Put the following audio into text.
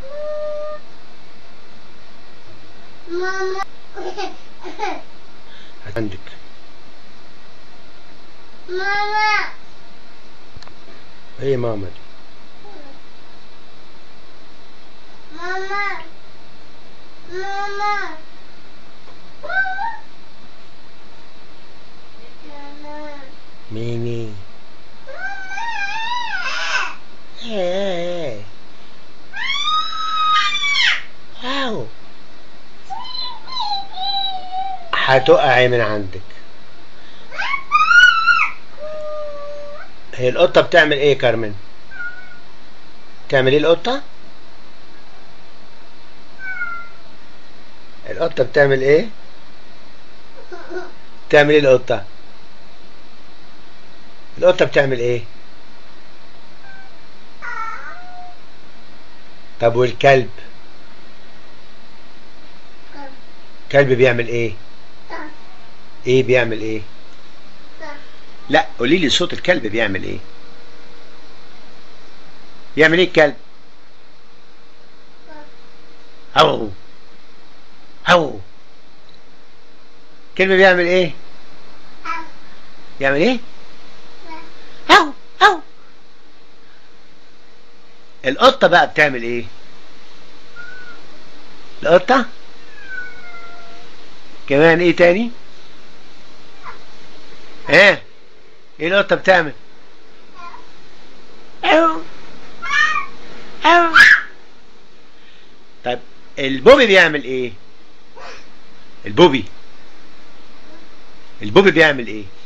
ماما عندك ماما ايه ماما دي ماما ماما ماما ميمي ايه واو هتقعي من عندك هي القطة بتعمل ايه يا كارمن؟ بتعمل ايه القطة؟ القطة بتعمل ايه؟ بتعمل ايه القطة؟ القطة بتعمل ايه؟ طب والكلب؟ كلب بيعمل ايه؟ ايه بيعمل ايه؟ لا قولي لي صوت الكلب بيعمل ايه؟ بيعمل ايه الكلب؟ هو هو الكلب بيعمل ايه؟ يعمل ايه؟ هو هو القطة بقى بتعمل ايه؟ القطة كمان ايه تاني؟ ها ايه القطة بتعمل؟ أو أو طيب البوبي بيعمل ايه؟ البوبي البوبي بيعمل ايه؟